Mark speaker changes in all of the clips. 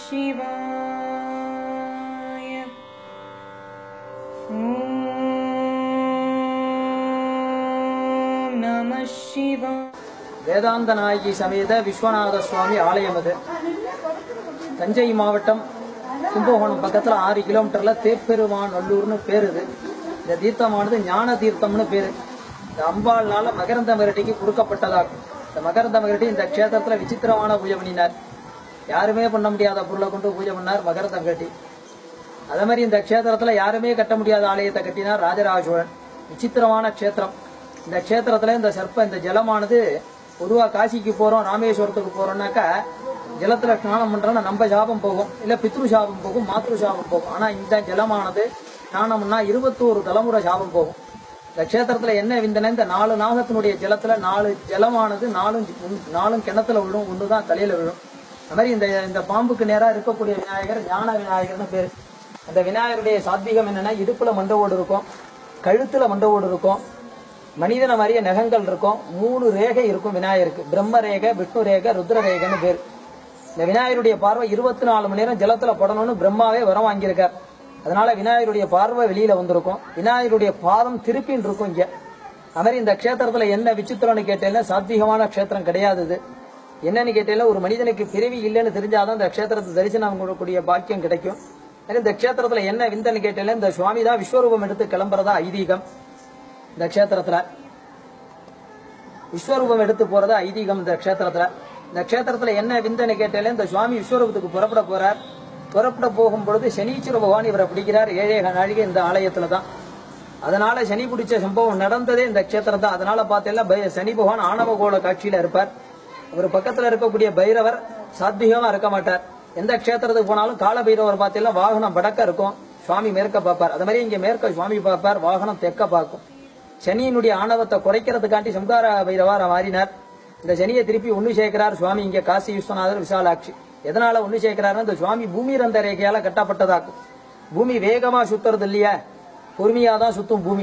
Speaker 1: शिवाय ॐ नमः शिवाय
Speaker 2: வேதாந்த நாயகி சமேத விஸ்வநாத சுவாமி ஆலயம் அது தஞ்சை மாவட்டம் கும்பகோணம் பக்கத்துல ஆறு கிலோமீட்டர்ல தேப்பெருமான் நல்லூர்னு பேர் இது இந்த தீர்த்தமானது ஞான தீர்த்தம்னு பேரு இந்த அம்பாள்னால மகரந்த மகரட்டிக்கு கொடுக்கப்பட்டதாகும் இந்த மகரந்த மகரட்டி இந்த க்ஷேத்திரத்துல விசித்திரமான பூஜை பண்ணினார் யாருமே பண்ண முடியாத பொருளை கொண்டு பூஜை பண்ணார் மகரந்த மகரட்டி அதே மாதிரி இந்த க்ஷேத்திரத்துல யாருமே கட்ட முடியாத ஆலயத்தை கட்டினார் ராஜராஜ சோழன் விசித்திரமான க்ஷேத்திரம் இந்த க்ஷேத்திரத்துல இந்த சர்ப்ப இந்த ஜலமானது பொதுவா காசிக்கு போறோம் ராமேஸ்வரத்துக்கு போறோம்னாக்கா ஜலத்துல ஸ்நானம் பண்றோம்னா நம்ம சாபம் போகும் இல்ல பித்ரு சாபம் போகும் மாத்ரு சாபம் போகும் ஆனா இந்த ஜலமானது ஸ்நானம்னா இருபத்தோரு தலைமுறை சாபம் போகும் இந்த க்ஷேத்திரத்துல என்ன விந்தனை இந்த நாலு நாகத்தினுடைய ஜலத்துல நாலு ஜலமானது நாலும் நாலும் கிணத்துல விழும் ஒண்ணுதான் தலையில விழும் அது மாதிரி இந்த இந்த பாம்புக்கு நேரா இருக்கக்கூடிய விநாயகர் ஞான விநாயகர்னு பேரு அந்த விநாயகருடைய சாத்வீகம் என்னன்னா இடுப்புல மண்டவோடு இருக்கும் கழுத்துல மண்டவோடு இருக்கும் மனிதன மாதிரியே நகங்கள் இருக்கும் மூணு ரேகை இருக்கும் விநாயகருக்கு பிரம்ம ரேகை விஷ்ணு ரேகை ருத்ர ரேகைன்னு பேர் இந்த விநாயகருடைய பார்வை இருபத்தி நாலு மணி நேரம் ஜலத்துல படணும்னு பிரம்மாவே வரம் வாங்கியிருக்கார் அதனால விநாயகருடைய பார்வை வெளியில வந்திருக்கும் விநாயகருடைய பாதம் திருப்பின்னு இருக்கும் இங்க அது மாதிரி இந்த க்ஷேத்திரத்துல என்ன விசித்திரம்னு கேட்டேன்னா சாத்வீகமான க்ஷேத்திரம் கிடையாது இது என்னன்னு கேட்டேன்னா ஒரு மனிதனுக்கு பிறவி இல்லைன்னு தெரிஞ்சாதான் இந்த க்ஷேத்திரத்தை தரிசனம் கொடுக்கக்கூடிய பாக்கியம் கிடைக்கும் அதனால இந்த க்ஷேத்திரத்துல என்ன விந்தன்னு கேட்டேன்னா இந்த சுவாமி தான் விஸ்வரூபம் எடுத்து கிளம்புறதா ஐதீகம் இந்த க்ஷேத்திரத்துல விஸ்வரூபம் எடுத்து போறது ஐதீகம் இந்த க்ஷேத்திரத்துல இந்த க்ஷேத்திரத்துல என்ன விந்தன்னு கேட்டாலே இந்த சுவாமி விஸ்வரூபத்துக்கு புறப்பட போறார் புறப்பட போகும் பொழுது சனீஸ்வர பகவான் இவரை பிடிக்கிறார் ஏழேக நாழிகை இந்த ஆலயத்துல தான் அதனால சனி பிடிச்ச சம்பவம் நடந்ததே இந்த க்ஷேத்திரம் தான் அதனால பார்த்தெல்லாம் பை- சனி பகவான் ஆணவ கோல காட்சியில இருப்பார் அவர் பக்கத்துல இருக்கக்கூடிய பைரவர் சாத்வீகமா இருக்க மாட்டார் எந்த க்ஷேத்திரத்துக்கு போனாலும் கால பைரவர் பார்த்தெல்லாம் வாகனம் வடக்க இருக்கும் சுவாமி மேற்க பார்ப்பார் அது மாதிரி இங்க மேற்க சுவாமி பார்ப்பார் வாகனம் தெற்க பார்க்கும் சனியினுடைய ஆணவத்தை குறைக்கிறதுக்காண்டி சம்கார பைரவார மாறினார் இந்த சனியை திருப்பி ஒண்ணு சேர்க்கிறார் சுவாமி இங்க காசி விஸ்வநாதர் விசாலாட்சி எதனால ஒண்ணு சேர்க்கிறாருன்னா இந்த சுவாமி பூமி ரந்த ரேகையால கட்டப்பட்டதாக்கும் பூமி வேகமா சுத்துறது இல்லையா பொறுமையா தான் சுத்தும் பூமி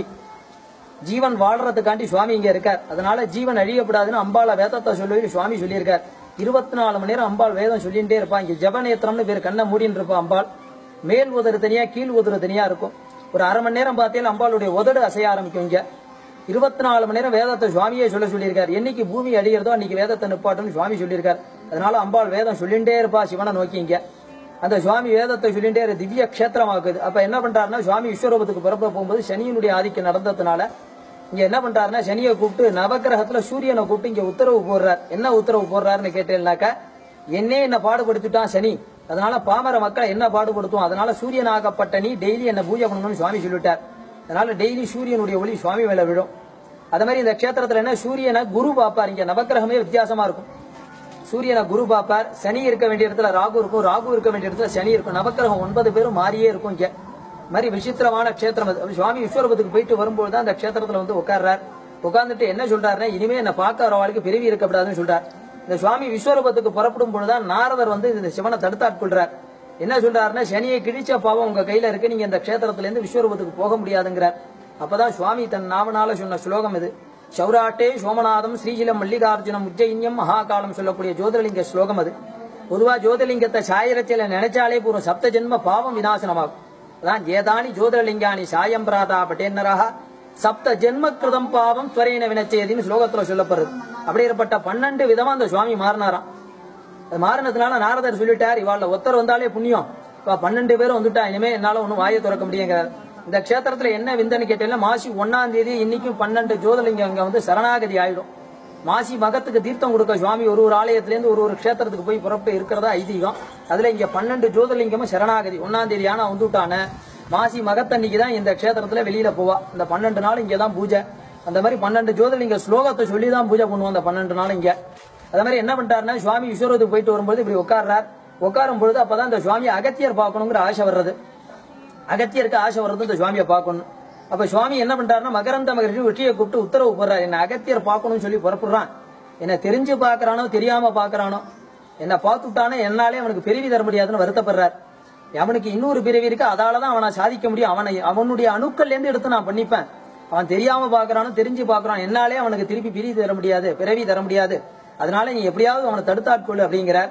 Speaker 2: ஜீவன் வாழ்றதுக்காண்டி சுவாமி இங்க இருக்கார் அதனால ஜீவன் அழியப்படாதுன்னு அம்பாள வேதத்தை சொல்லி சுவாமி சொல்லியிருக்கார் இருபத்தி நாலு மணி நேரம் அம்பாள் வேதம் சொல்லிட்டே இருப்பா இங்க ஜபநேத்திரம்னு பேர் கண்ணை மூடின்னு இருப்பா அம்பாள் மேல் உதறு தனியா கீழ் உதறு தனியா இருக்கும் ஒரு அரை மணி நேரம் பார்த்தீங்கன்னா அம்பாளுடைய உதடு அசைய ஆரம்பிக்கும் இங்க இருபத்தி நாலு மணி நேரம் வேதத்தை சுவாமியே சொல்ல சொல்லியிருக்கார் என்னைக்கு பூமி அழிகிறதோ அன்னைக்கு வேதத்தை நிப்பாட்டுன்னு சுவாமி சொல்லியிருக்கார் அதனால அம்பாள் வேதம் சொல்லிட்டே இருப்பா சிவனை நோக்கி இங்க அந்த சுவாமி வேதத்தை சொல்லிட்டே இரு, திவ்ய க்ஷேத்திரமாக்குது அப்ப என்ன பண்றாருன்னா சுவாமி விஸ்வரூபத்துக்கு பிறப்ப போகும்போது சனியினுடைய ஆதிக்கம் நடந்ததுனால இங்க என்ன பண்றாருன்னா சனியை கூப்பிட்டு நவக்கிரகத்துல சூரியனை கூப்பிட்டு இங்க உத்தரவு போடுறார் என்ன உத்தரவு போடுறாருன்னு கேட்டேன்னாக்கா என்னே என்ன பாடுபடுத்திட்டான் சனி அதனால பாமர மக்களை என்ன பாடுபடுத்தும் அதனால சூரியனாகப்பட்ட நீ டெய்லி என்ன பூஜை பண்ணணும்னு சுவாமி சொல்லிட்டார் அதனால டெய்லி சூரியனுடைய ஒளி சுவாமி மேல விழும் அதே மாதிரி இந்த க்ஷேத்திரத்துல என்ன சூரியனை குரு பாப்பார் இங்க நவக்கிரகமே வித்தியாசமா இருக்கும் சூரியனை குரு பாப்பார் சனி இருக்க வேண்டிய இடத்துல ராகு இருக்கும் ராகு இருக்க வேண்டிய இடத்துல சனி இருக்கும் நவக்கிரகம் ஒன்பது பேரும் மாறியே இருக்கும் இங்க இது மாதிரி விசித்திரமான க்ஷேத்திரம் அது அப்ப சுவாமி விஸ்வரூபத்துக்கு போயிட்டு வரும்போது தான் அந்த க்ஷேத்திரத்துல வந்து உட்கார்றார் உட்கார்ந்துட்டு என்ன சொல்றாருன்னா இனிமே என்ன பார்க்க வரவாளுக்கு பிரிவி இருக்கக்கூடாதுன்னு சொல்றார் இந்த சுவாமி விஸ்வரூபத்துக்கு புறப்படும் பொழுதுதான் நாரதர் வந்து இந்த சிவனை தடுத்தாட்கொள்றார் என்ன சொல்றாருன்னா சனியை கிழிச்ச பாவம் உங்க கையில இருக்கு நீங்க இந்த க்ஷேத்திரத்துல இருந்து விஸ்வரூபத்துக்கு போக முடியாதுங்கிறார் அப்பதான் சுவாமி தன் நாவனால சொன்ன ஸ்லோகம் இது சௌராட்டே சோமநாதம் ஸ்ரீஜிலம் மல்லிகார்ஜுனம் உஜ்ஜயின்யம் மகாகாலம் சொல்லக்கூடிய ஜோதிர்லிங்க ஸ்லோகம் அது பொதுவா ஜோதிர்லிங்கத்தை சாயரச்சில நினைச்சாலே பூர்வம் சப்த ஜென்ம பாவம் விநாசனமாகும் அதான் ஏதானி ஜோதிர்லிங்கானி சாயம் பிராதா பட்டேன்னராக சப்த ஜென்ம கிருதம் பாவம் ஸ்வரேன வினச்சேதின்னு ஸ்லோகத்துல சொல்லப்படுறது அப்படிப்பட்ட பன்னெண்டு விதமா அந்த சுவாமி மாறினாராம் அது மாறினதுனால நாரதர் சொல்லிட்டார் இவாள்ல ஒருத்தர் வந்தாலே புண்ணியம் இப்ப பன்னெண்டு பேரும் வந்துட்டா இனிமே என்னால ஒண்ணும் வாயை திறக்க முடியுங்கிறார் இந்த க்ஷேத்திரத்துல என்ன விந்தன்னு கேட்டீங்கன்னா மாசி ஒன்னாம் தேதி இன்னைக்கும் பன்னெண்டு ஜோதிலிங்கம் அங்க வந்து சரணாகதி ஆயிடும் மாசி மகத்துக்கு தீர்த்தம் கொடுக்க சுவாமி ஒரு ஒரு ஆலயத்துல இருந்து ஒரு ஒரு க்ஷேத்திரத்துக்கு போய் புறப்பட்டு இருக்கிறதா ஐதீகம் அதுல இங்க பன்னெண்டு ஜோதிலிங்கமும் சரணாகதி ஒன்னாம் தேதி ஆனா வந்துட்டான மாசி மகத்தன்னைக்கு தான் இந்த க்ஷேத்திரத்துல வெளியில போவா இந்த பன்னெண்டு நாள் இங்க தான் பூஜை அந்த மாதிரி பன்னெண்டு ஜோதிலிங்க ஸ்லோகத்தை சொல்லி தான் பூஜை பண்ணுவோம் அந்த பன்னெண்டு நாள் இங்க அதே மாதிரி என்ன பண்ணிட்டாருன்னா சுவாமி விஸ்வரூபத்துக்கு போயிட்டு வரும்போது இப்படி உட்கார்றார் உட்காரும் பொழுது அப்பதான் இந்த சுவாமி அகத்தியர் பார்க்கணுங்கிற ஆசை வர்றது அகத்தியருக்கு ஆசை வர்றது இந்த சுவாமியை பார்க்கணும் அப்ப சுவாமி என்ன பண்றாருன்னா மகரந்த மகரிஷி வெற்றியை கூப்பிட்டு உத்தரவு போடுறாரு என்ன அகத்தியர் பார்க்கணும்னு சொல்லி புறப்படுறான் என்ன தெரிஞ்சு பார்க்கறானோ தெரியாம பார்க்கறானோ என்ன பார்த்துட்டானே என்னாலே அவனுக்கு பிரிவி தர முடியாதுன்னு வருத்தப்படுறார் அவனுக்கு இன்னொரு பிறவி இருக்கு அதாலதான் அவனை சாதிக்க முடியும் அவனை அவனுடைய அணுக்கள்ல இருந்து எடுத்து நான் பண்ணிப்பேன் அவன் தெரியாம பார்க்கறானோ தெரிஞ்சு பார்க்கறான் என்னாலே அவனுக்கு திருப்பி பிரிவி தர முடியாது பிறவி தர முடியாது அதனால நீ எப்படியாவது அவனை தடுத்தாட்கொள்ளு அப்படிங்கிற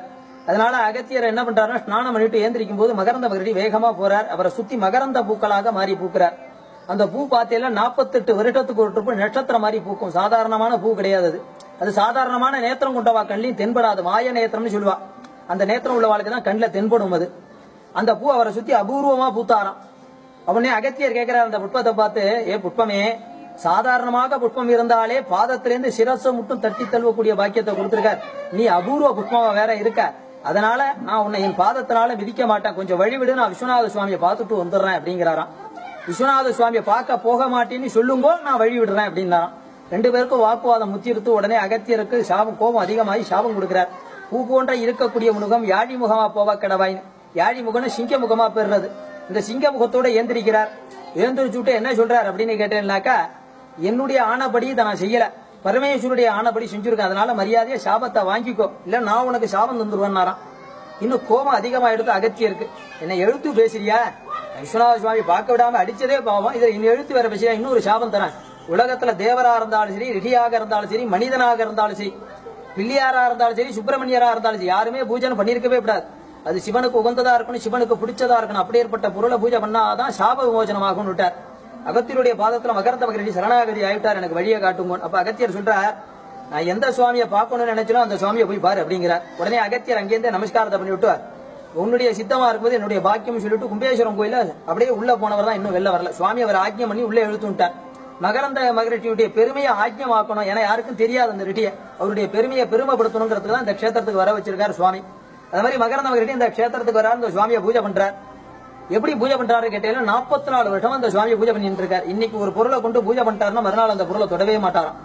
Speaker 2: அதனால அகத்தியர் என்ன பண்றாருன்னா ஸ்நானம் பண்ணிட்டு ஏந்திரிக்கும் போது மகரந்த மகரடி வேகமா போறார் அவரை சுத்தி மகரந்த பூக்களாக மாறி பூக்கிறார் அந்த பூ பார்த்தீங்கன்னா நாற்பத்தெட்டு வருடத்துக்கு ஒரு ட்ரிப்பு நட்சத்திரம் மாதிரி பூக்கும் சாதாரணமான பூ கிடையாது அது அது சாதாரணமான நேத்திரம் கொண்டவா கண்ணிலையும் தென்படாது மாய நேத்திரம்னு சொல்லுவா அந்த நேத்திரம் உள்ள வாழ்க்கை தான் கண்ணில் தென்படும் அது அந்த பூ அவரை சுத்தி அபூர்வமா பூத்தாராம் அவனே அகத்தியர் கேட்கிறார் அந்த புட்பத்தை பார்த்து ஏ புட்பமே சாதாரணமாக புட்பம் இருந்தாலே பாதத்திலிருந்து சிரசை மட்டும் தட்டி தழுவக்கூடிய பாக்கியத்தை கொடுத்திருக்கார் நீ அபூர்வ புஷ்பமா வேற இருக்க அதனால நான் உன்னை என் பாதத்தினால மிதிக்க மாட்டேன் கொஞ்சம் வழிவிடு நான் விஸ்வநாத சுவாமியை பார்த்துட்டு வந்துடுறேன் அப்படிங்கிறாராம் விஸ்வநாத சுவாமியை பார்க்க போக மாட்டேன்னு சொல்லுங்கோ நான் வழி விடுறேன் அப்படின்னாராம் ரெண்டு பேருக்கும் வாக்குவாதம் முத்திருத்து உடனே அகத்தியருக்கு சாபம் கோபம் அதிகமாகி சாபம் கொடுக்கிறார் பூ போன்ற இருக்கக்கூடிய முகம் யாழி முகமா போவ கடவாயின் யாழி முகம்னு சிங்க முகமா பெறுறது இந்த சிங்க முகத்தோட ஏந்திரிக்கிறார் ஏந்திரிச்சுட்டு என்ன சொல்றார் அப்படின்னு கேட்டேன்னாக்கா என்னுடைய ஆனபடி இதை நான் செய்யல பரமேஸ்வருடைய ஆனபடி செஞ்சிருக்கேன் அதனால மரியாதையா சாபத்தை வாங்கிக்கோ இல்ல நான் உனக்கு சாபம் தந்துருவேன்னாராம் இன்னும் கோபம் அதிகமாயிடுது அகத்தியம் இருக்கு என்ன எழுத்து பேசுறியா விஸ்வநாத சுவாமி பார்க்க விடாம அடிச்சதே பாவம் இதுல இன்னும் எழுத்து வேற பேசுறியா இன்னொரு சாபம் தரேன் உலகத்துல தேவரா இருந்தாலும் சரி ரிஷியாக இருந்தாலும் சரி மனிதனாக இருந்தாலும் சரி பிள்ளையாரா இருந்தாலும் சரி சுப்பிரமணியரா இருந்தாலும் சரி யாருமே பூஜனை பண்ணிருக்கவே கூடாது அது சிவனுக்கு உகந்ததா இருக்கணும் சிவனுக்கு பிடிச்சதா இருக்கணும் அப்படியேற்பட்ட பொருளை பூஜை பண்ணாதான் சாப விமோசனமாகும் விட்டார் அகத்தியருடைய பாதத்துல மகரந்த மகரடி சரணாகதி ஆயிட்டார் எனக்கு வழியை காட்டுங்க அப்ப அகத்தியர் சொல்றார் நான் எந்த சுவாமியை பார்க்கணும்னு நினைச்சனோ அந்த சுவாமியை போய் பாரு அப்படிங்கிறார் உடனே அகத்தியர் அங்கேருந்தே நமஸ்காரத்தை பண்ணி விட்டுவார் உன்னுடைய சித்தமா இருக்கும்போது என்னுடைய பாக்கியம் சொல்லிட்டு கும்பேஸ்வரம் கோயில அப்படியே உள்ள போனவர் தான் இன்னும் வெளில வரல சுவாமி அவர் ஆக்கியம் பண்ணி உள்ள இழுத்து விட்டார் மகரந்த மகரட்டியுடைய பெருமையை ஆக்கியமாக்கணும் ஏன்னா யாருக்கும் தெரியாது அந்த ரெட்டியை அவருடைய பெருமையை பெருமைப்படுத்தணுங்கிறதுக்கு தான் இந்த க்ஷேத்திரத்துக்கு வர வச்சிருக்காரு சுவாமி அது மாதிரி மகரந்த மகரட்டி இந்த க்ஷேத்திரத்துக்கு வராரு இந்த சுவாமியை பூஜை பண்றார் எப்படி பூஜை பண்றாரு கேட்டீங்கன்னா நாற்பத்தி நாலு வருஷம் அந்த சுவாமியை பூஜை பண்ணிட்டு இருக்காரு இன்னைக்கு ஒரு பொருளை கொண்டு பூஜை பண்ணிட்டாருன்னா மறுநாள் அந்த பொருளை தொடவே மாட்டாராம்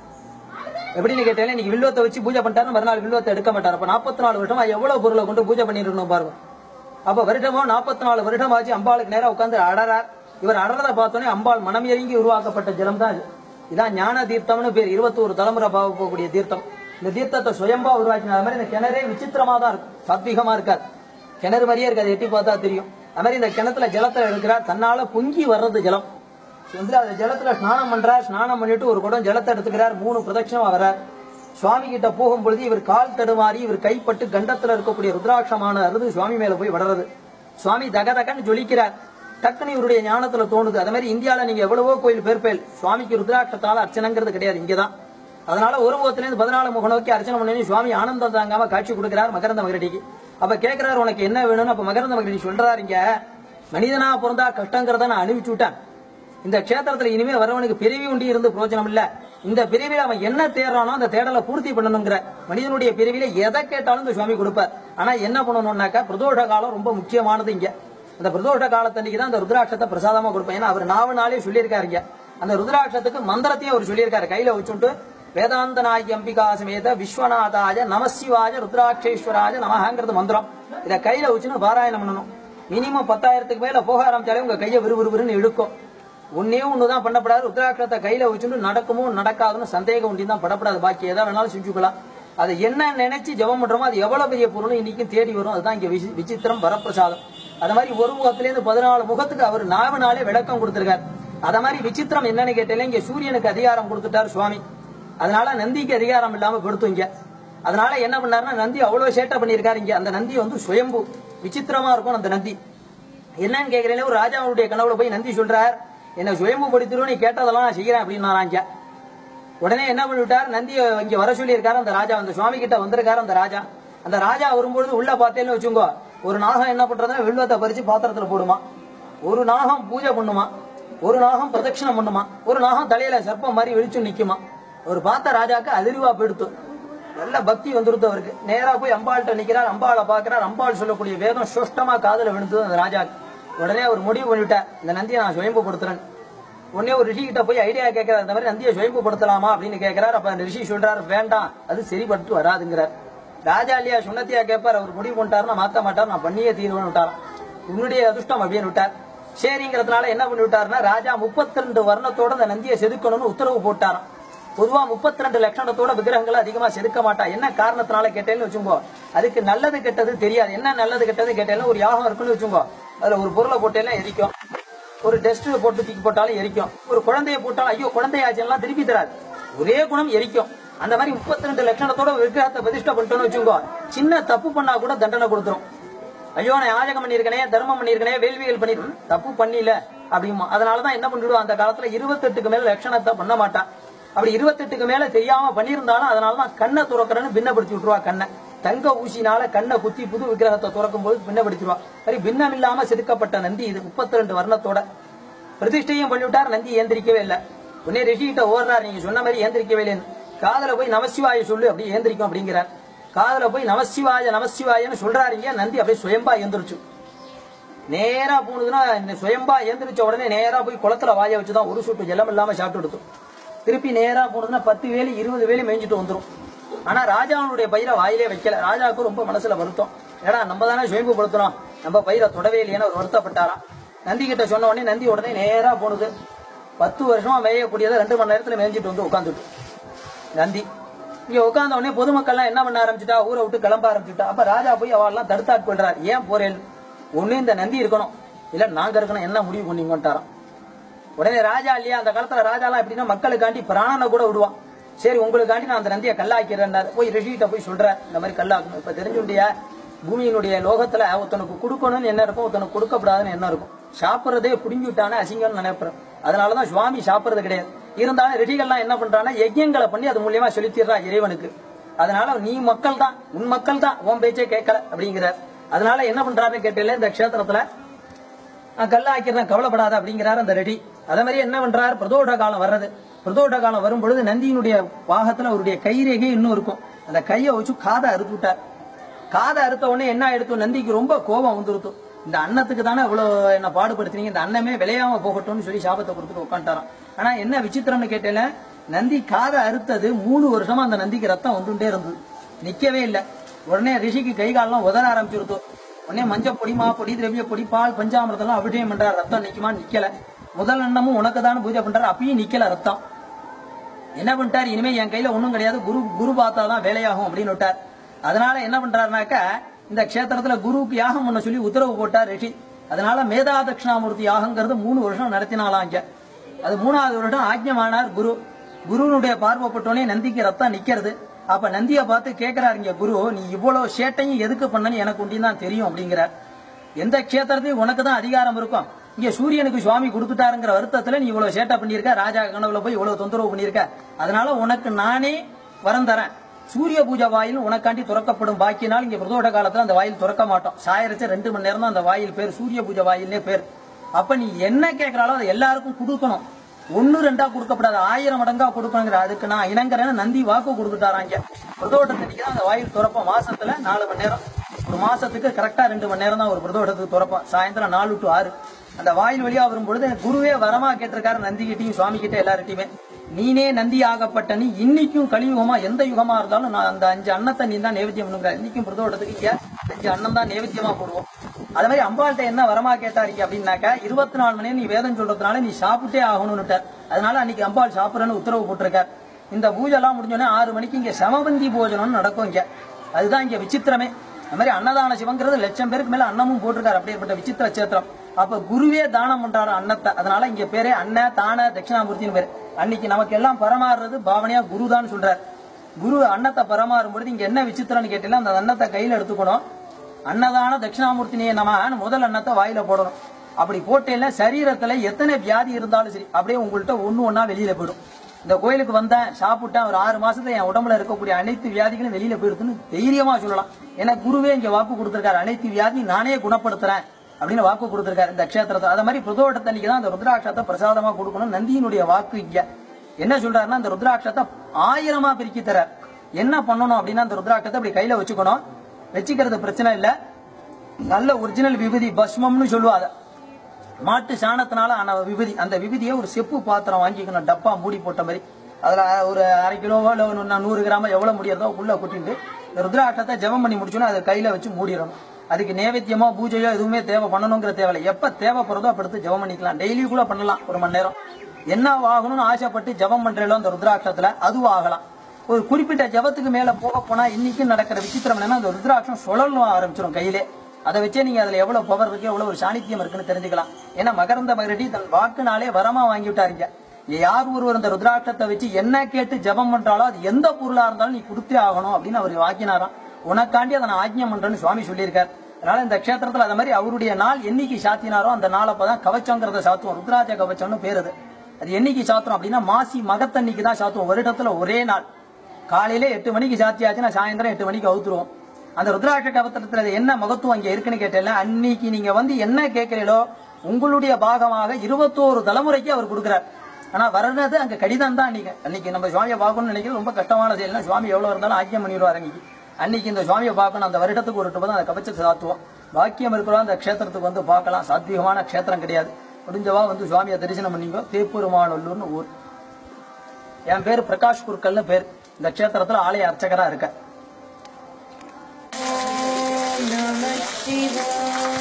Speaker 2: எப்படின்னு கேட்டேன் இன்னைக்கு வில்வத்தை வச்சு பூஜை பண்ணிட்டாரு மறுநாள் வில்வத்தை எடுக்க மாட்டார் அப்ப நாற்பத்தி நாலு வருஷமா எவ்வளவு பொருளை கொண்டு பூஜை பண்ணிருக்கணும் பாருங்க அப்ப வருஷமோ நாற்பத்தி நாலு வருஷம் ஆச்சு அம்பாளுக்கு நேரா உட்கார்ந்து அடறார் இவர் அடறத பார்த்தோன்னே அம்பாள் மனம் இறங்கி உருவாக்கப்பட்ட ஜலம் தான் இது இதான் ஞான தீர்த்தம்னு பேர் இருபத்தோரு தலைமுறை பாவ போகக்கூடிய தீர்த்தம் இந்த தீர்த்தத்தை சுயம்பா உருவாக்கின அது மாதிரி இந்த கிணறே விசித்திரமா தான் இருக்கும் சாத்வீகமா இருக்காது கிணறு மாதிரியே இருக்காது எட்டி பார்த்தா தெரியும் அது மாதிரி இந்த கிணத்துல ஜலத்தை எடுக்கிறார் தன்னால பொங்கி வர்றது ஜலம் வந்து அந்த ஜலத்துல ஸ்நானம் பண்றார் ஸ்நானம் பண்ணிட்டு ஒரு குடம் ஜலத்தை எடுத்துக்கிறார் மூணு பிரதட்சணமா வர்றார் சுவாமி கிட்ட போகும் பொழுது இவர் கால் தடுமாறி இவர் கைப்பட்டு கண்டத்துல இருக்கக்கூடிய ருத்ராட்சமான அருது சுவாமி மேல போய் விடுறது சுவாமி தகதகன்னு ஜொலிக்கிறார் டக்குன்னு இவருடைய ஞானத்துல தோணுது அதே மாதிரி இந்தியால நீங்க எவ்வளவோ கோயில் பேர் பேர் சுவாமிக்கு ருத்ராட்சத்தால அர்ச்சனைங்கிறது கிடையாது இங்கதான் அதனால ஒரு முகத்துல இருந்து பதினாலு முகம் நோக்கி அர்ச்சனை பண்ணி சுவாமி ஆனந்தம் தாங்காம காட்சி கொடுக்கிறார் மகரந்த மகரடிக்கு அப்ப கேட்கிறாரு உனக்கு என்ன வேணும்னு அப்ப மகரந்த மகரடி சொல்றாரு இங்க மனிதனா பிறந்தா கஷ்டங்கிறத நான் அனுப்பிச்சு விட்டேன் இந்த க்ஷேத்திரத்துல இனிமே வரவனுக்கு பிரிவி உண்டி இருந்து பிரயோஜனம் இல்ல இந்த பிரிவில அவன் என்ன தேடுறானோ அந்த தேடலை பூர்த்தி பண்ணணுங்கிற மனிதனுடைய பிரிவில எதை கேட்டாலும் இந்த சுவாமி கொடுப்பார் ஆனா என்ன பண்ணணும்னாக்கா பிரதோஷ காலம் ரொம்ப முக்கியமானது இங்க அந்த பிரதோஷ காலத்தன்னைக்கு தான் அந்த ருத்ராட்சத்தை பிரசாதமா கொடுப்பேன் ஏன்னா அவர் நாவ நாளே சொல்லியிருக்காரு இங்க அந்த ருத்ராட்சத்துக்கு மந்திரத்தையும் அவர் சொல்லியிருக்காரு கையில வச்சுட்டு வேதாந்த நாயகி அம்பிகா சமேத விஸ்வநாதாய நமசிவாய ருத்ராட்சேஸ்வராய நமஹங்கிறது மந்திரம் இதை கையில வச்சுன்னு பாராயணம் பண்ணணும் மினிமம் பத்தாயிரத்துக்கு மேல போக ஆரம்பிச்சாலே உங்க கையை விறுவிறுன்னு இழுக்கும் ஒன்னே ஒண்ணுதான் பண்ணப்படாது ருத்ராட்சத்தை கையில வச்சுட்டு நடக்குமோ நடக்காதுன்னு சந்தேகம் ஒண்டி தான் படப்படாது பாக்கி எதை வேணாலும் செஞ்சுக்கலாம் அதை என்ன நினைச்சு ஜெபம் பண்றோமோ அது எவ்வளவு பெரிய பொருளும் இன்னைக்கும் தேடி வரும் அதுதான் இங்க விசி- விசித்திரம் வரப்பிரசாதம் அது மாதிரி ஒரு முகத்துல இருந்து பதினாலு முகத்துக்கு அவர் நாவு நாளே விளக்கம் கொடுத்திருக்காரு அத மாதிரி விசித்திரம் என்னன்னு கேட்டீங்க இங்க சூரியனுக்கு அதிகாரம் கொடுத்துட்டார் சுவாமி அதனால நந்திக்கு அதிகாரம் இல்லாம படுத்தும் இங்க அதனால என்ன பண்ணாருன்னா நந்தி அவ்வளவு சேட்டை பண்ணியிருக்காரு இங்க அந்த நந்தி வந்து சுயம்பு விசித்திரமா இருக்கும் அந்த நந்தி என்னன்னு கேக்குறீங்களே ஒரு ராஜாவுடைய கனவுல போய் நந்தி சொல்றார் என்ன சுயம்பு படுத்திரும் நீ கேட்டதெல்லாம் நான் செய்யறேன் அப்படின்னாராம் இங்க உடனே என்ன பண்ணிவிட்டார் நந்தியை இங்க வர சொல்லியிருக்காரு அந்த ராஜா அந்த சுவாமி கிட்ட வந்திருக்காரு அந்த ராஜா அந்த ராஜா வரும்பொழுது உள்ள பார்த்தேன்னு வச்சுக்கோ ஒரு நாகம் என்ன பண்றதுன்னா வெள்ளத்தை பறிச்சு பாத்திரத்துல போடுமா ஒரு நாகம் பூஜை பண்ணுமா ஒரு நாகம் பிரதட்சணம் பண்ணுமா ஒரு நாகம் தலையில சர்ப்பம் மாதிரி வெளிச்சு நிக்குமா ஒரு பார்த்த ராஜாக்கு அதிர்வா போயிடுத்து நல்ல பக்தி வந்துருது அவருக்கு நேரா போய் அம்பாள்கிட்ட நிக்கிறார் அம்பாளை பாக்குறார் அம்பாள் சொல்லக்கூடிய வேதம் சுஷ்டமா காதுல விழுந்தது அந்த ராஜாக்கு உடனே அவர் முடிவு பண்ணிவிட்டார் இந்த நந்தியை நான் சுயம்புப்படுத்துறேன் உடனே ஒரு ரிஷி கிட்ட போய் ஐடியா கேட்கிறார் இந்த மாதிரி நந்தியை சுயம்புப்படுத்தலாமா அப்படின்னு கேட்கிறார் அப்ப அந்த ரிஷி சொல்றாரு வேண்டாம் அது சரிப்பட்டு வராதுங்கிறார் ராஜா இல்லையா சுண்ணத்தியா கேட்பார் அவர் முடிவு பண்ணிட்டாருன்னா மாத்த மாட்டார் நான் பண்ணியே தீர்வுன்னு விட்டாராம் உன்னுடைய அதிர்ஷ்டம் அப்படின்னு விட்டார் சரிங்கிறதுனால என்ன பண்ணி விட்டாருன்னா ராஜா 32 வர்ணத்தோட அந்த நந்தியை செதுக்கணும்னு உத்தரவு போட்டாராம் பொதுவா 32 லட்சணத்தோட விக்கிரகங்களை அதிகமா செதுக்க மாட்டா என்ன காரணத்தினால கேட்டேன்னு வச்சுக்கோ அதுக்கு நல்லது கெட்டது தெரியாது என்ன நல்லது கெட்டது கேட்டேன்னா ஒரு யாகம் இருக்குன்னு வச்சுக்கோ அதுல ஒரு பொருளை போட்டேன்னா எரிக்கும் ஒரு டெஸ்ட் போட்டு தூக்கி போட்டாலும் எரிக்கும் ஒரு குழந்தைய போட்டாலும் ஐயோ குழந்தையாச்செல்லாம் திருப்பி தராது ஒரே குணம் எரிக்கும் அந்த மாதிரி முப்பத்தி ரெண்டு லட்சணத்தோட விக்கிரகத்தை பிரதிஷ்டை பண்ணிட்டோம்னு வச்சுக்கோ சின்ன தப்பு பண்ணா கூட தண்டனை கொடுத்துரும் ஐயோ நான் யாஜகம் பண்ணியிருக்கனே தர்மம் பண்ணியிருக்கனே வேள்விகள் பண்ணிருக்கேன் தப்பு பண்ணில அப்படிமா அதனாலதான் என்ன பண்ணிடுவோம் அந்த காலத்துல இருபத்தெட்டுக்கு மேல லட்சணத்தை பண்ண மாட்டான் அப்படி இருபத்தெட்டுக்கு மேல தெரியாம பண்ணியிருந்தாலும் அதனாலதான் கண்ணை துறக்கிறேன்னு பின்னப்படுத்தி விட்டுருவா கண்ணை தங்க ஊசினால கண்ணை குத்தி புது விக்கிரகத்தை துறக்கும் போது பின்னப்படுத்திடுவா சரி பின்னம் இல்லாம செதுக்கப்பட்ட நந்தி இது முப்பத்தி ரெண்டு வர்ணத்தோட பிரதிஷ்டையும் பண்ணிவிட்டார் நந்தி ஏந்திரிக்கவே இல்லை உடனே ரிஷிகிட்ட ஓடுறார் நீங்க சொன்ன மாதிரி ஏந்திரிக்கவே இல்லைன்னு காதல போய் நமசிவாய சொல்லு அப்படி ஏந்திரிக்கும் அப்படிங்கிறார் காதல போய் நமசிவாய நமசிவாயன்னு சொல்றாருங்க நந்தி அப்படியே சுயம்பா ஏந்திரிச்சு நேரா போனதுன்னா இந்த சுயம்பா ஏந்திரிச்ச உடனே நேரா போய் குளத்துல வாய வச்சுதான் ஒரு சொட்டு ஜலம் இல்லாம சாப்பிட்டு எடுத்தோம் திருப்பி நேரா போனதுன்னா பத்து வேலி இருபது வேலி மேய்ஞ்சிட்டு வந்துரும் ஆனா ராஜாவுடைய பயிரை வாயிலே வைக்கல ராஜாவுக்கு ரொம்ப மனசுல வருத்தம் ஏடா நம்ம தானே சுயம்பு படுத்துறோம் நம்ம பயிரை தொடவே இல்லையேன்னு அவர் வருத்தப்பட்டாராம் நந்தி கிட்ட சொன்ன உடனே நந்தி உடனே நேரா போனது பத்து வருஷமா மேயக்கூடியதை ரெண்டு மணி நேரத்துல மேய்ஞ்சிட்டு வந்து உட்காந்துட்டு நந்தி இங்க உட்கார்ந்த உடனே பொதுமக்கள்லாம் என்ன பண்ண ஆரம்பிச்சுட்டா ஊரை விட்டு கிளம்ப ஆரம்பிச்சுட்டா அப்ப ராஜா போய் அவெல்லாம் தடுத்தாட் கொள்றாரு ஏன் போறேன் ஒண்ணு இந்த நந்தி இருக்கணும் இல்ல நாங்க இருக்கணும் என்ன முடிவு பண்ணீங்கன்ட்டாராம் உடனே ராஜா இல்லையா அந்த காலத்துல ராஜாலாம் எப்படின்னா மக்களுக்காண்டி பிராணனை கூட விடுவான் சரி உங்களுக்காண்டி நான் அந்த நந்தியை கல்லாக்கிறேன்னாரு போய் ரிஷிகிட்ட போய் சொல்றேன் இந்த மாதிரி கல்லாக்கணும் இப்ப தெரிஞ்சுண்டியா பூமியினுடைய லோகத்துல ஒருத்தனுக்கு கொடுக்கணும்னு என்ன இருக்கும் ஒருத்தனுக்கு கொடுக்கப்படாதுன்னு என்ன இருக்கும் சாப்பிடுறதே புடுங்கி விட்டானே அசிங்கம்னு நினைப்பேன் அதனாலதான் சுவாமி சாப்பிடுறது கிடையாது இருந்தாலும் ரிஷிகள்லாம் என்ன பண்றாங்கன்னா யஜ்யங்களை பண்ணி அது மூலியமா செலுத்திடுறா இறைவனுக்கு அதனால நீ மக்கள் தான் உன் மக்கள் தான் உன் பேச்சே கேட்கல அப்படிங்கிறார் அதனால என்ன பண்றாருன்னு கேட்டல இந்த க்ஷேத்திரத்துல நான் கல்ல ஆக்கிறேன் கவலைப்படாத அப்படிங்கிறாரு அந்த ரெடி அதே மாதிரி என்ன பண்றாரு பிரதோஷ காலம் வர்றது பிரதோஷ காலம் வரும் பொழுது நந்தியினுடைய பாகத்துல அவருடைய கைரேகை இன்னும் இருக்கும் அந்த கையை வச்சு காதை அறுத்து விட்டார் காதை அறுத்த உடனே என்ன ஆயிடுத்து நந்திக்கு ரொம்ப கோபம் வந்துருத்து இந்த அன்னத்துக்கு தானே இவ்வளவு என்ன பாடுபடுத்துனீங்க இந்த அன்னமே விளையாம போகட்டும்னு சொல்லி சாபத்தை கொடுத்துட்டு உட்காந்துட்டாராம் ஆனா என்ன விசித்திரம்னு கேட்டேல நந்தி காதை அறுத்தது மூணு வருஷமா அந்த நந்திக்கு ரத்தம் வந்துட்டே இருந்தது நிக்கவே இல்லை உடனே ரிஷிக்கு கை காலெல்லாம் உதற ஆரம்பிச்சிருத்தோம் உடனே மஞ்சள் பொடி மா பொடி திரவிய பொடி பால் பஞ்சாமிரதெல்லாம் அபிஷேகம் பண்றாரு ரத்தம் நிக்குமா நிக்கல முதல் அன்னமும் உனக்கு தான் பூஜை பண்றாரு அப்பயும் நிக்கல ரத்தம் என்ன பண்ணிட்டார் இனிமே என் கையில ஒண்ணும் கிடையாது குரு குரு பார்த்தா தான் வேலையாகும் அப்படின்னு விட்டார் அதனால என்ன பண்றாருனாக்க இந்த க்ஷேத்திரத்துல குருவுக்கு யாகம் பண்ண சொல்லி உத்தரவு போட்டார் ரிஷி அதனால மேதா தட்சிணாமூர்த்தி யாகங்கிறது மூணு வருஷம் நடத்தினாலாம் இங்க அது மூணாவது வருடம் ஆக்ஞமானார் குரு குருனுடைய பார்வைப்பட்டோடனே நந்திக்கு ரத்தம் நிக்கிறது அப்ப நந்தியை பார்த்து கேட்கிறாரு இங்க குரு நீ இவ்வளவு சேட்டையும் எதுக்கு பண்ணன்னு எனக்கு உண்டின்னு தான் தெரியும் அப்படிங்கிறார் எந்த க்ஷேத்திரத்தையும் உனக்கு தான் அதிகாரம் இருக்கும் இங்க சூரியனுக்கு சுவாமி கொடுத்துட்டாருங்கிற வருத்தத்துல நீ இவ்வளவு சேட்டை பண்ணியிருக்க ராஜா கனவுல போய் இவ்வளவு தொந்தரவு பண்ணியிருக்க அதனால உனக்கு நானே வரம் தரேன் சூரிய பூஜை வாயில் உனக்காண்டி துறக்கப்படும் பாக்கினால் இங்க பிரதோட காலத்துல அந்த வாயில் துறக்க மாட்டோம் சாயரிச்ச ரெண்டு மணி நேரம் தான் அந்த வாயில் பேர் சூரிய பூஜை வாயில்னே பேர் அப்ப நீ என்ன கேட்கறாலோ அதை எல்லாருக்கும் கொடுக்கணும் ஒன்னு ரெண்டா கொடுக்கப்படாது ஆயிரம் மடங்கா கொடுக்கணுங்கிற அதுக்கு நான் இணங்குறேன்னு நந்தி வாக்கு கொடுத்துட்டாராங்க பிரதோட்டத்தன்னைக்கு தான் அந்த வாயில் துறப்போம் மாசத்துல நாலு மணி நேரம் ஒரு மாசத்துக்கு கரெக்டா ரெண்டு மணி நேரம் தான் ஒரு பிரதோஷத்துக்கு துறப்போம் சாயந்தரம் நாலு டு ஆறு அந்த வாயில் வழியா வரும்பொழுது குருவே வரமா கேட்டிருக்காரு நந்தி கிட்டையும் சுவாமி கிட்ட எல்லார்கிட்டயுமே நீனே நந்தி ஆகப்பட்ட நீ இன்னைக்கும் கலியுகமா எந்த யுகமா இருந்தாலும் நான் அந்த அஞ்சு அன்னத்தை நீ தான் நேவேத்தியம் பண்ணுங்கிற இன்னைக்கும் பிரதோஷத்துக்கு இங்க அஞ்சு அன்னம் தான் நேவேத்தியமா போடுவோம் அது மாதிரி அம்பாள்கிட்ட என்ன வரமா கேட்டாருங்க அப்படின்னாக்கா இருபத்தி நாலு மணி நேரம் நீ வேதம் சொல்றதுனால நீ சாப்பிட்டே ஆகணும்னுட்டார் அதனால அன்னைக்கு அம்பாள் சாப்பிடறன்னு உத்தரவு போட்டிருக்கார் இந்த பூஜை எல்லாம் முடிஞ்சோடனே ஆறு மணிக்கு இங்க சமபந்தி போஜனம்னு நடக்கும் இங்க அதுதான் இங்க விசித்திரமே அது மாதிரி அன்னதான சிவங்கிறது லட்சம் பேருக்கு மேல அன்னமும் போட்டிருக்காரு அப்படிப்பட்ட விசித்திர சேத்திரம் அப்ப குருவே தானம் பண்றாரு அன்னத்தை அதனால இங்க பேரே அன்ன தான தட்சிணாமூர்த்தின்னு பேரு அன்னைக்கு நமக்கு எல்லாம் பரமாறுறது பாவனையா குருதான் சொல்றாரு குரு அன்னத்தை பரமாறும் பொழுது இங்க என்ன விசித்திரம்னு கேட்டீங்கன்னா அந்த அன்னத்தை கையில எடுத்துக்கணும் அன்னதான தட்சிணாமூர்த்தினியே நம முதல் அன்னத்தை வாயில போடணும் அப்படி போட்டேன்னா சரீரத்துல எத்தனை வியாதி இருந்தாலும் சரி அப்படியே உங்கள்கிட்ட ஒண்ணு ஒண்ணா வெளியில போயிடும் இந்த கோயிலுக்கு வந்தேன் சாப்பிட்டேன் ஒரு ஆறு மாசத்துல என் உடம்புல இருக்கக்கூடிய அனைத்து வியாதிகளும் வெளியில போயிடுதுன்னு தைரியமா சொல்லலாம் ஏன்னா குருவே இங்க வாக்கு கொடுத்திருக்காரு அனைத்து வியாதி நானே குணப்படுத்துறேன் அப்படின்னு வாக்கு கொடுத்திருக்காரு இந்த க்ஷேத்திரத்தை அது மாதிரி பிரதோட்டத்தன்னைக்கு தான் அந்த ருத்ராட்சத்தை பிரசாதமா கொடுக்கணும் நந்தியினுடைய வாக்கு இங்க என்ன சொல்றாருன்னா அந்த ருத்ராட்சத்தை ஆயிரமா பிரிக்கி தரார் என்ன பண்ணணும் அப்படின்னா அந்த ருத்ராட்சத்தை அப்படி கையில வச்சுக்கணும் வச்சுக்கிறது பிரச்சனை இல்ல நல்ல ஒரிஜினல் விபூதி பஸ்மம்னு சொல்லுவாங்க மாட்டு சாணத்தினால ஆன விபூதி அந்த விபூதியை ஒரு செப்பு பாத்திரம் வாங்கிக்கணும் டப்பா மூடி போட்ட மாதிரி அதுல ஒரு அரை கிலோவோ இல்ல ஒரு நூ- நூறு கிராமோ எவ்வளவு முடியறதோ உள்ள கொட்டிட்டு இந்த ருத்ராட்டத்தை ஜெபம் பண்ணி முடிச்சோன்னா அதை கையில வச்சு மூடிடணும் அதுக்கு நேவேத்தியமோ பூஜையோ எதுவுமே தேவை பண்ணணுங்கிற தேவையில்லை எப்ப தேவைப்படுறதோ அப்ப எடுத்து ஜெபம் பண்ணிக்கலாம் டெய்லி கூட பண்ணலாம் ஒரு மணி நேரம் என்ன ஆகணும்னு ஆசைப்பட்டு ஜெபம் பண்றீங்களோ அந்த ருத்ராட்சத்துல அதுவும் ஆகலாம் ஒரு குறிப்பிட்ட ஜபத்துக்கு மேல போக போனா இன்னைக்கு நடக்கிற விசித்திரம் என்னன்னா அந்த ருத்ராட்சம் சுழலும் ஆரம்பிச்சிடும் கையிலே அதை வச்சே நீங்க அதுல எவ்வளவு பவர் இருக்கு எவ்வளவு ஒரு சாணித்தியம் இருக்குன்னு தெரிஞ்சுக்கலாம் ஏன்னா மகரந்த மகரடி தன் வாக்குனாலே வரமா வாங்கி விட்டாருங்க யார் ஒருவர் இந்த ருத்ராட்சத்தை வச்சு என்ன கேட்டு ஜெபம் பண்றாலோ அது எந்த பொருளா இருந்தாலும் நீ கொடுத்தே ஆகணும் அப்படின்னு அவர் வாக்கினாராம் உனக்காண்டி அதை நான் ஆஜ்ஞம் பண்றேன்னு சுவாமி சொல்லியிருக்கார் அதனால இந்த க்ஷேத்திரத்துல அந்த மாதிரி அவருடைய நாள் என்னைக்கு சாத்தினாரோ அந்த நாள் அப்பதான் கவச்சங்கிறத சாத்துவோம் ருத்ராஜ கவச்சம்னு பேர் அது அது என்னைக்கு சாத்துறோம் அப்படின்னா மாசி மகத்தன்னைக்கு தான் சாத்துவோம் வருடத்துல ஒரே நாள் காலையில எட்டு மணிக்கு சாத்தியாச்சுன்னா சாயந்தரம் எட்டு மணிக்கு அவுத்துருவோம் அந்த ருத்ராட்ச கவத்திரத்துல என்ன மகத்துவம் அங்க இருக்குன்னு கேட்டேன் அன்னைக்கு நீங்க வந்து என்ன கேட்கிறீங்களோ உங்களுடைய பாகமாக இருபத்தோரு தலைமுறைக்கு அவர் கொடுக்கிறார் ஆனா வர்றது அங்க கடிதம் தான் அன்னைக்கு அன்னைக்கு நம்ம சுவாமியை பார்க்கணும்னு நினைக்கிறது ரொம்ப கஷ்டமான செயல் சுவாமி எவ்வளவு இருந்தாலும் ஆக்கியம் பண்ணிடுவார் அன்னைக்கு அன்னைக்கு இந்த சுவாமியை பார்க்கணும் அந்த வருடத்துக்கு ஒரு தான் அந்த கவச்சத்தை சாத்துவோம் பாக்கியம் இருக்கிறோம் அந்த க்ஷேத்திரத்துக்கு வந்து பார்க்கலாம் சாத்வீகமான க்ஷேத்திரம் கிடையாது முடிஞ்சவா வந்து சுவாமியை தரிசனம் பண்ணிக்கோ தேப்பூருமானல்லூர்னு ஊர் என் பேர் பிரகாஷ் குருக்கள்னு பேர் இந்த க்ஷேத்திரத்துல ஆலய அர்ச்சகரா இருக்க
Speaker 1: ॐ नमः शिवाय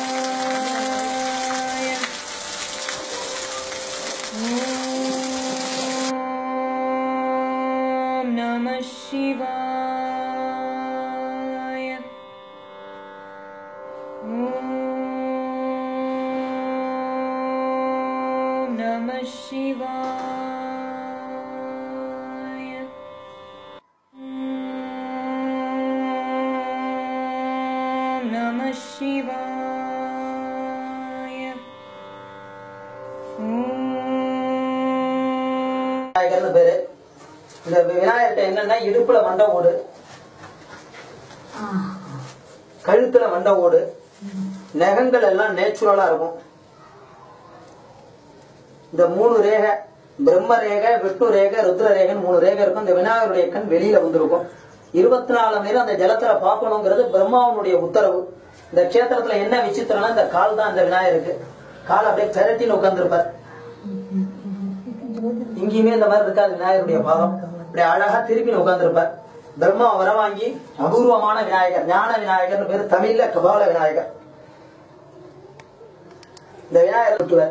Speaker 1: ॐ नमः शिवाय ॐ नमः शिवाय ॐ नमः शिवाय ॐ
Speaker 2: விநாயகர்னு பேரு இந்த விநாயகர்கிட்ட என்னன்னா இடுப்புல மண்டை ஓடு கழுத்துல மண்டை ஓடு நகங்கள் எல்லாம் நேச்சுரலா இருக்கும் இந்த மூணு ரேகை பிரம்ம ரேகை விட்டு ரேகை ருத்ர ரேகைன்னு மூணு ரேகை இருக்கும் இந்த விநாயகருடைய கண் வெளியில வந்திருக்கும் இருபத்தி நாலு நேரம் அந்த ஜலத்துல பார்க்கணுங்கிறது பிரம்மாவனுடைய உத்தரவு இந்த க்ஷேத்திரத்துல என்ன விசித்திரம்னா இந்த கால் தான் இந்த விநாயகருக்கு கால் அப்படியே திரட்டின்னு உட்கார்ந்துருப்பார் இங்கேயுமே இந்த மாதிரி இருக்காது விநாயகருடைய பாதம் இப்படி அழகா திருப்பி உட்கார்ந்துருப்பார் பிரம்மா வரவாங்கி அபூர்வமான விநாயகர் ஞான விநாயகர்னு பேரு தமிழ்ல கபால விநாயகர் இந்த விநாயகர் விட்டுவர்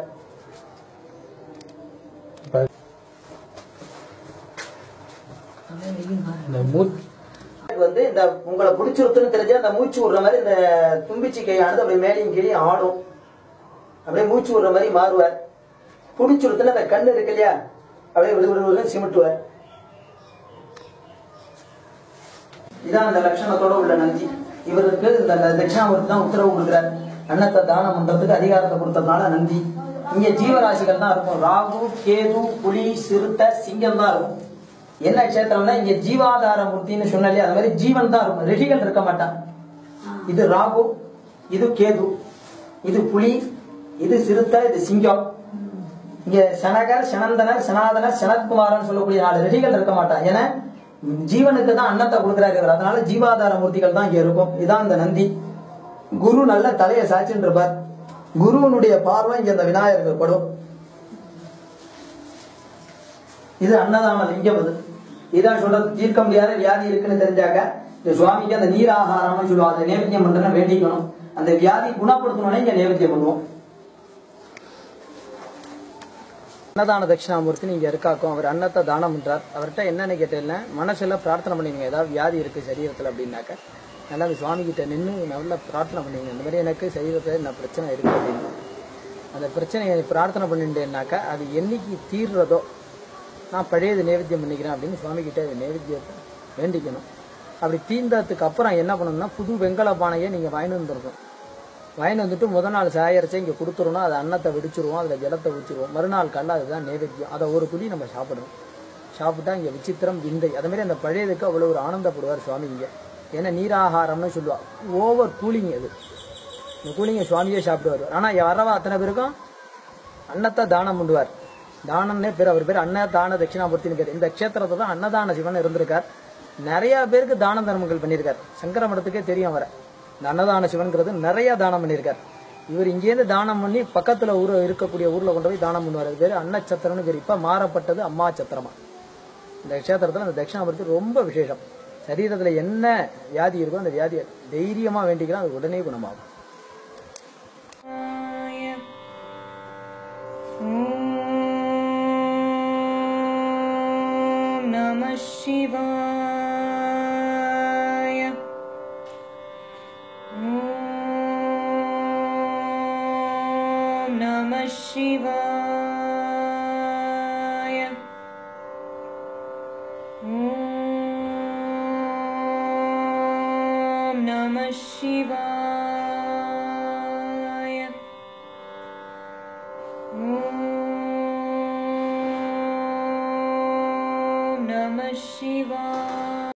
Speaker 2: வந்து இந்த உங்களை பிடிச்சிருத்துன்னு தெரிஞ்சா அந்த மூச்சு விடுற மாதிரி இந்த தும்பிச்சி கையானது அப்படியே மேலையும் கீழே ஆடும் அப்படியே மூச்சு விடுற மாதிரி மாறுவார் பிடிச்சிருத்துன்னு அந்த கண்ணு இருக்கு இல்லையா அப்படியே விடு விடு விடுன்னு சிமிட்டுவார் இதான் அந்த லட்சணத்தோட உள்ள நந்தி இவருக்கு இந்த தட்சிணாமூர்த்தி தான் உத்தரவு கொடுக்குறார் அன்னத்தை தானம் பண்றதுக்கு அதிகாரத்தை கொடுத்ததுனால நந்தி இங்க ஜீவராசிகள் தான் இருக்கும் ராகு கேது புலி சிறுத்தை சிங்கம் தான் இருக்கும் என்ன க்ஷேத்திரம்னா இங்க ஜீவாதார மூர்த்தின்னு சொன்னாலே அது மாதிரி ஜீவன் தான் இருக்கும் ரிஷிகள் இருக்க மாட்டான் இது ராகு இது கேது இது புலி இது சிறுத்தை இது சிங்கம் இங்க சனகர் சனந்தனர் சனாதனர் சனத்குமாரன் சொல்லக்கூடிய நாலு ரிஷிகள் இருக்க மாட்டான் ஏன்னா ஜீவனுக்கு தான் அன்னத்தை கொடுக்குறாரு இவர் அதனால ஜீவாதார மூர்த்திகள் தான் இங்க இருக்கும் இதான் இந்த நந்தி குரு நல்ல தலையை சாய்ச்சின்னு இருப்பார் குருவனுடைய பார்வை இங்க இந்த விநாயகருக்கு படும் இது அன்னதான லிங்கம் இது இதான் சொல்றது தீர்க்க முடியாத வியாதி இருக்குன்னு தெரிஞ்சாக்க இந்த சுவாமிக்கு அந்த நீராகாரம்னு சொல்லுவாங்க அதை நேவேத்தியம் பண்றேன்னு வேண்டிக்கணும் அந்த வியாதி குணப்படுத்தணும்னே இங்க நேவேத்தியம் பண்ணுவோம் அன்னதான தட்சிணாமூர்த்தி நீங்க இருக்காக்கும் அவர் அன்னத்தை தானம் பண்றார் அவர்கிட்ட என்னன்னு கேட்டேன்னா மனசுல பிரார்த்தனை பண்ணுவீங்க ஏதாவது வியாதி இருக்கு சரீரத்துல அப்படின்னாக்க நல்லா அந்த சுவாமி கிட்ட நின்று நல்லா பிரார்த்தனை பண்ணுவீங்க இந்த மாதிரி எனக்கு சரீரத்துல என்ன பிரச்சனை இருக்கு அப்படின்னு அந்த பிரச்சனையை பிரார்த்தனை பண்ணிட்டேன்னாக்கா அது என்னைக்கு தீர்றதோ நான் பழையது நைவேத்தியம் பண்ணிக்கிறேன் அப்படின்னு சுவாமி கிட்ட அது நைவேத்தியத்தை வேண்டிக்கணும் அப்படி தீர்ந்ததுக்கு அப்புறம் என்ன பண்ணணும்னா புது வெங்கல பானையை நீங்க வாங்கிட்டு வந்துருக்கணும் வாங்கிட்டு வந்துட்டு முதல் நாள் சாயரிச்சு இங்கே கொடுத்துருவோம் அதை அன்னத்தை வெடிச்சிருவோம் அதில் ஜலத்தை ஊற்றிடுவோம் மறுநாள் காலைல அதுதான் நைவேத்தியம் அதை ஒரு துளி நம்ம சாப்பிடணும் சாப்பிட்டா இங்கே விசித்திரம் விந்தை அதே மாதிரி அந்த பழையதுக்கு அவ்வளோ ஒரு ஆனந்தப்படுவார் சுவாமி இங்கே ஏன்னா நீராகாரம்னு சொல்லுவா ஓவர் கூலிங் அது இந்த கூலிங்கை சுவாமியே சாப்பிடுவார் ஆனால் வரவா அத்தனை பேருக்கும் அன்னத்தை தானம் பண்ணுவார் தானம்னே பேர் அவர் பேர் அன்ன தான தட்சிணாமூர்த்தின்னு பேர் இந்த க்ஷேத்திரத்தை தான் அன்னதான சிவன் இருந்திருக்கார் நிறைய பேருக்கு தான தர்மங்கள் பண்ணியிருக்கார் சங்கர மடத்துக்கே தெரியும் அவரை இந்த அன்னதான சிவன்கிறது நிறைய தானம் பண்ணியிருக்கார் இவர் இங்கேருந்து தானம் பண்ணி பக்கத்துல ஊர் இருக்கக்கூடிய ஊர்ல கொண்டு போய் தானம் பண்ணுவார் அது பேர் அன்னச்சத்திரம்னு பேர் இப்ப மாறப்பட்டது அம்மா சத்திரமா இந்த க்ஷேத்திரத்துல அந்த தட்சிணாமூர்த்தி ரொம்ப விசேஷம் சரீரத்துல என்ன வியாதி இருக்கோ அந்த வியாதியை தைரியமா வேண்டிக்கலாம் அது உடனே குணமாகும்
Speaker 1: ॐ नमः शिवाय ॐ नमः शिवाय नमः शिवाय ॐ नमः शिवाय